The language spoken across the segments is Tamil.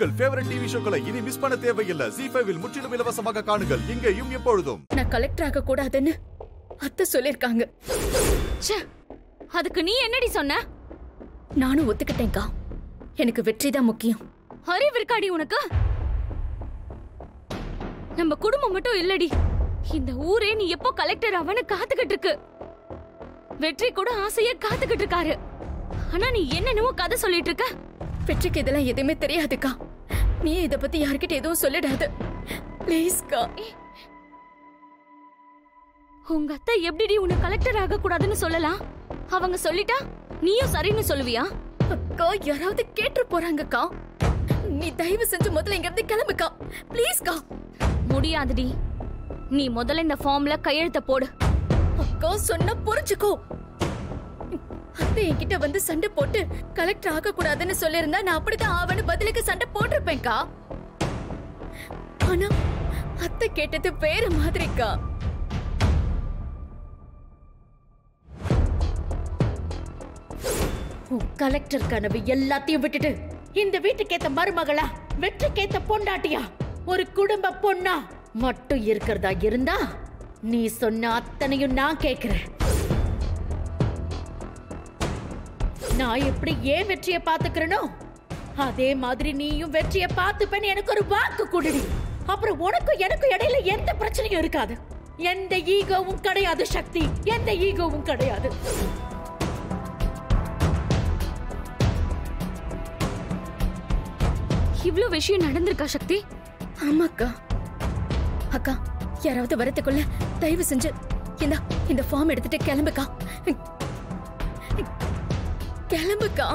உங்கள் ஃபேவரட் டிவி ஷோக்களை இனி மிஸ் பண்ண தேவையில்லை ஜி ஃபைவில் முற்றிலும் இலவசமாக காணுங்கள் இங்கேயும் எப்பொழுதும் நான் கலெக்டர் ஆக கூடாதுன்னு அத்தை சொல்லிருக்காங்க ச்சே அதுக்கு நீ என்னடி சொன்ன நானும் ஒத்துக்கிட்டேன்க்கா எனக்கு வெற்றி தான் முக்கியம் அறிவு இருக்காடி உனக்கு நம்ம குடும்பம் மட்டும் இல்லடி இந்த ஊரே நீ எப்போ கலெக்டர் அவனு காத்துக்கிட்டு இருக்கு வெற்றி கூட ஆசையா காத்துக்கிட்டு இருக்காரு ஆனா நீ என்னென்னவோ கதை சொல்லிட்டு இருக்க வெற்றிக்கு இதெல்லாம் எதுவுமே தெரியாதுக்கா நீ இத பத்தி யார்கிட்ட எதுவும் சொல்லிடாத ப்ளீஸ்க்கா உங்க அத்தை எப்படிடி உன்னை கலெக்டர் ஆக கூடாதுன்னு சொல்லலாம் அவங்க சொல்லிட்டா நீயும் சரின்னு சொல்லுவியா அக்கா யாராவது கேட்டு போறாங்கக்கா நீ தயவு செஞ்சு முதல்ல இங்க இருந்து கிளம்புக்கா ப்ளீஸ்க்கா முடியாதுடி நீ முதல்ல இந்த ஃபார்ம்ல கையெழுத்த போடு அக்கா சொன்னா புரிஞ்சுக்கோ அத்தை என்கிட்ட வந்து சண்டை போட்டு கலெக்டர் ஆக கூடாதுன்னு சொல்லியிருந்தா நான் அப்படிதான் ஆவன்னு பதிலுக்கு சண்டை போட்டிருப்பேன்க்கா ஆனா அத்தை கேட்டது வேற மாதிரிக்கா உன் கலெக்டர் கனவு எல்லாத்தையும் விட்டுட்டு இந்த வீட்டுக்கேத்த மருமகளா வெற்றிக்கேத்த பொண்டாட்டியா ஒரு குடும்ப பொண்ணா மட்டும் இருக்கிறதா இருந்தா நீ சொன்ன அத்தனையும் நான் கேக்குறேன் நான் எப்படி ஏன் வெற்றியை பாத்துக்கிறனோ அதே மாதிரி நீயும் வெற்றியை பார்த்துப்பேன்னு எனக்கு ஒரு வாக்கு கொடுடி அப்புறம் உனக்கும் எனக்கும் இடையில எந்த பிரச்சனையும் இருக்காது எந்த ஈகோவும் கிடையாது சக்தி எந்த ஈகோவும் கிடையாது இவ்ளோ விஷயம் நடந்திருக்கா சக்தி ஆமாக்கா அக்கா யாராவது வரதுக்குள்ள தயவு செஞ்சு இந்த இந்த ஃபார்ம் எடுத்துட்டு கிளம்புக்கா கிளம்புக்கா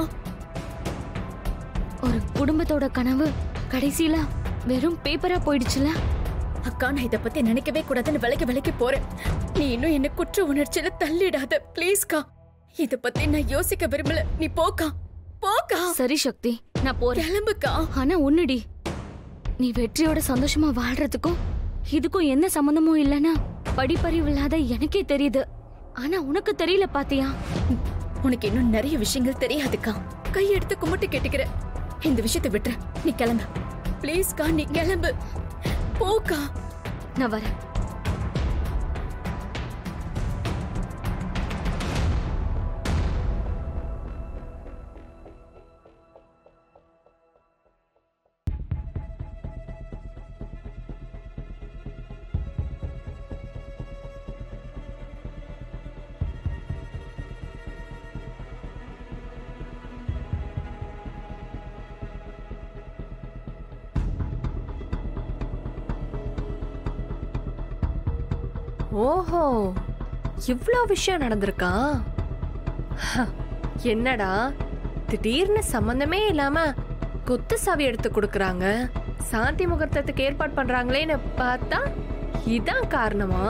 ஒரு குடும்பத்தோட கனவு கடைசியில வெறும் பேப்பரா போயிடுச்சுல அக்கா நான் இத பத்தி நினைக்கவே கூடாதுன்னு விலைக்கு விலைக்கு போறேன் நீ இன்னும் என்ன குற்ற உணர்ச்சியில தள்ளிடாத ப்ளீஸ்க்கா இத பத்தி நான் யோசிக்க விரும்பல நீ போக்கா போக்கா சரி சக்தி நான் போறேன் கிளம்புக்கா ஆனா ஒண்ணுடி நீ வெற்றியோட சந்தோஷமா வாழ்றதுக்கும் இதுக்கும் எந்த சம்பந்தமும் இல்லைன்னா படிப்பறிவு இல்லாத எனக்கே தெரியுது ஆனா உனக்கு தெரியல பாத்தியா உனக்கு இன்னும் நிறைய விஷயங்கள் தெரியாதுக்கா கையெடுத்து கும்பிட்டு கேட்டுக்கிற இந்த விஷயத்தை விட்டுரு நீ கிளம்பு ப்ளீஸ்க்கா நீ கிளம்பு போக்கா நான் வரேன் ஓஹோ இவ்ளோ விஷயம் நடந்திருக்கா ஹ, என்னடா திடீர்னு சம்பந்தமே இல்லாம குத்து சாவி எடுத்து கொடுக்கறாங்க சாந்தி முகூர்த்தத்துக்கு ஏற்பாடு பண்றாங்களேன்னு பார்த்தா இதான் காரணமா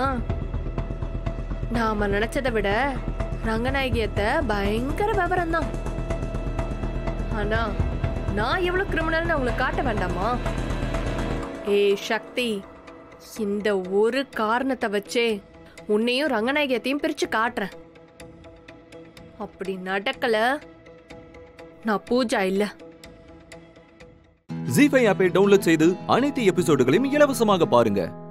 நாம நினைச்சதை விட ரங்கநாயகியத்த பயங்கர விவரம் தான் ஆனா நான் எவ்வளவு கிரிமினல்னு அவங்களுக்கு காட்ட வேண்டாமா ஏய் சக்தி இந்த ஒரு காரணத்தை வச்சே உன்னையும் ரங்கநாயகத்தையும் பிரிச்சு காட்டுறேன் அப்படி நடக்கல நான் பூஜா இல்ல ஜி ஃபைவ் ஆப்பை டவுன்லோட் செய்து அனைத்து எபிசோடுகளையும் இலவசமாக பாருங்க